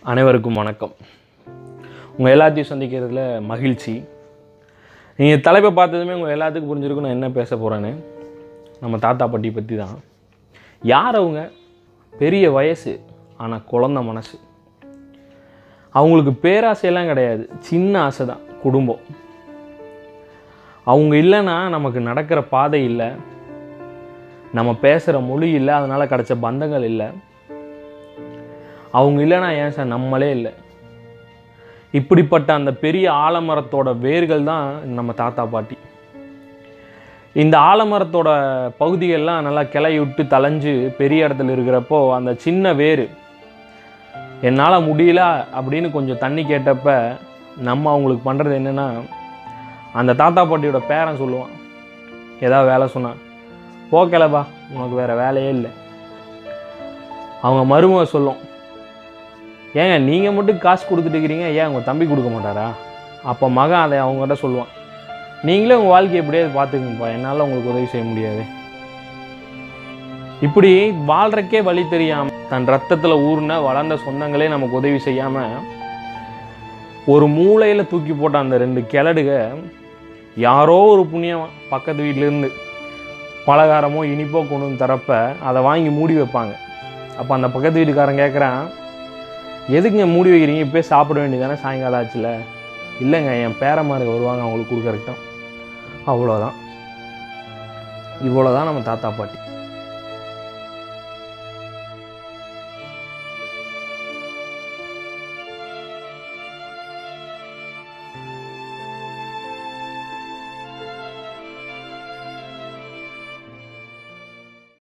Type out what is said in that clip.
அனைவருக்கும் வணக்கம் உங்கள் எல்லாத்தையும் சந்திக்கிறதுல மகிழ்ச்சி நீங்கள் தலைப்பை பார்த்ததுமே உங்கள் எல்லாத்துக்கும் புரிஞ்சிருக்கும் நான் என்ன பேச போகிறேன்னு நம்ம தாத்தா பாட்டி பற்றி தான் யார் அவங்க பெரிய வயசு ஆனால் குழந்த மனசு அவங்களுக்கு பேராசையெல்லாம் கிடையாது சின்ன ஆசை தான் குடும்பம் அவங்க இல்லைன்னா நமக்கு நடக்கிற பாதை இல்லை நம்ம பேசுகிற மொழி இல்லை அதனால் கிடைச்ச பந்தங்கள் இல்லை அவங்க இல்லைன்னா ஏன் சார் நம்மளே இல்லை இப்படிப்பட்ட அந்த பெரிய ஆலமரத்தோட வேர்கள் தான் நம்ம தாத்தா பாட்டி இந்த ஆலமரத்தோட பகுதிகள்லாம் நல்லா கிளை விட்டு தளைஞ்சு பெரிய இடத்துல இருக்கிறப்போ அந்த சின்ன வேர் என்னால் முடியல அப்படின்னு கொஞ்சம் தண்ணி கேட்டப்ப நம்ம அவங்களுக்கு பண்ணுறது என்னென்னா அந்த தாத்தா பாட்டியோட பேரன் சொல்லுவான் ஏதாவது வேலை சொன்னான் போக்கலப்பா உனக்கு வேறு வேலையே இல்லை அவங்க மருமக சொல்லும் ஏங்க நீங்கள் மட்டும் காசு கொடுத்துட்டு இருக்கிறீங்க ஏன் உங்கள் தம்பி கொடுக்க மாட்டாரா அப்போ மகன் அதை அவங்ககிட்ட சொல்லுவான் நீங்களே உங்கள் வாழ்க்கையை எப்படியாவது பார்த்துக்குங்கப்பா என்னால் உங்களுக்கு உதவி செய்ய முடியாது இப்படி வாழ்றக்கே வழி தெரியாமல் தன் ரத்தத்தில் ஊர்ன வளர்ந்த சொந்தங்களே நமக்கு உதவி செய்யாமல் ஒரு மூளையில் தூக்கி போட்ட அந்த ரெண்டு கிழடுக யாரோ ஒரு புண்ணியம் பக்கத்து வீட்டிலேருந்து பலகாரமோ இனிப்போ கொண்டு வந்து தரப்ப அதை வாங்கி மூடி வைப்பாங்க அப்போ அந்த பக்கத்து வீட்டுக்காரன் கேட்குறான் எதுக்குங்க மூடி வைக்கிறீங்க இப்போயே சாப்பிட வேண்டியதானே சாயங்காலம் ஆச்சுல இல்லைங்க என் பேரமாரு வருவாங்க அவங்களுக்கு கொடுக்கறதுக்கு தான் அவ்வளோதான் இவ்வளோதான் நம்ம தாத்தா பாட்டி